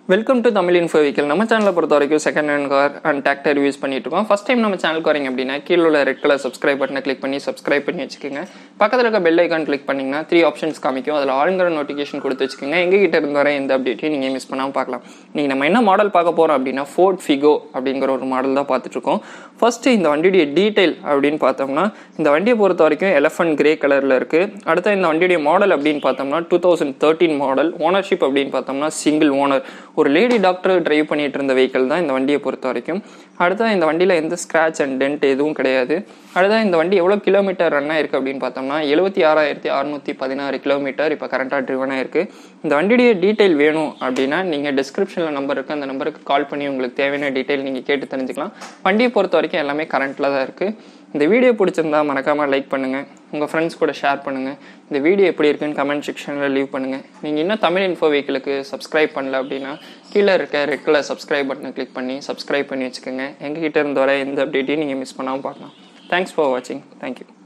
welcome to Tamil info vehicle நம்ம சேனலை பொறுத்த வரைக்கும் second hand car and tractor reviews பண்ணிட்டு இருக்கோம் ஃபர்ஸ்ட் டைம் நம்ம சேனலுக்கு வரீங்க அப்படின்னா கீழே உள்ள ரெட் கலர் சப்ஸ்கிரைப் பட்டனை கிளிக் பண்ணி சப்ஸ்கிரைப் பண்ணி வச்சுக்கோங்க பக்கத்தில் இருக்க பெல் ஐக்கான் கிளிக் பண்ணிங்கன்னா த்ரீ ஆப்ஷன்ஸ் காமிக்கும் அதில் ஆளுங்கிற நோட்டிஃபிகேஷன் கொடுத்து வச்சுக்கோங்க எங்ககிட்ட இருந்து வர எந்த அப்டேட்டையும் நீங்கள் மிஸ் பண்ணாமல் பார்க்கலாம் நீங்கள் நம்ம என்ன மாடல் பார்க்க போகிறோம் அப்படின்னா ஃபோர்ட் ஃபிகோ அப்படிங்கிற ஒரு மாடல் தான் பார்த்துட்டு இருக்கோம் ஃபர்ஸ்ட் இந்த வண்டியுடைய டீடைல் அப்படின்னு பார்த்தோம்னா இந்த வண்டியை பொறுத்த வரைக்கும் எலஃபண்ட் கிரே கலரில் இருக்குது அடுத்த இந்த வண்டியுடைய மாடல் அப்படின்னு பார்த்தோம்னா two thousand thirteen model ownership அப்படின்னு பார்த்தோம்னா சிங்கிள் ஓனர் ஒரு லேடி டாக்டர் டிரைவ் பண்ணிட்டு இருந்த வெஹிக்கிள் தான் இந்த வண்டியை பொறுத்த வரைக்கும் அடுத்த இந்த வண்டியில் எந்த ஸ்க்ராட்ச் அண்ட் டென்ட் எதுவும் கிடையாது அடுத்த இந்த வண்டி எவ்வளோ கிலோமீட்டர் ரன் ஆயிருக்கு அப்படின்னு பார்த்தோம்னா எழுபத்தி ஆறாயிரத்தி அறுநூத்தி பதினாறு கிலோமீட்டர் இப்போ கரண்ட்டாக ட்ரிவன் ஆயிருக்கு இந்த வண்டியுடைய டீட்டெயில் வேணும் அப்படின்னா நீங்கள் டிஸ்கிரிப்ஷனில் நம்பர் இருக்குது அந்த நம்பருக்கு கால் பண்ணி உங்களுக்கு தேவையான டீட்டெயில் நீங்கள் கேட்டு தெரிஞ்சுக்கலாம் வண்டியை பொறுத்த வரைக்கும் எல்லாமே கரண்ட்டில் தான் இருக்குது இந்த வீடியோ பிடிச்சிருந்தா மறக்காமல் லைக் பண்ணுங்கள் உங்கள் ஃப்ரெண்ட்ஸ் கூட ஷேர் பண்ணுங்கள் இந்த வீடியோ எப்படி இருக்குன்னு கமெண்ட் செக்ஷனில் லீவ் பண்ணுங்கள் நீங்கள் இன்னும் தமிழ் இன்ஃபோ வெஹிக்கிளுக்கு சப்ஸ்கிரைப் பண்ணல அப்படின்னா கீழே இருக்க ரெட் கலர் சப்ஸ்கிரைப் பட்டனை கிளிக் பண்ணி சப்ஸ்கிரைப் பண்ணி வச்சுக்கோங்க எங்ககிட்ட இருந்து வர எந்த அப்டேட்டையும் நீங்கள் மிஸ் பண்ணாமல் பார்க்கலாம் தேங்க்ஸ் ஃபார் வாட்சிங் தேங்க்யூ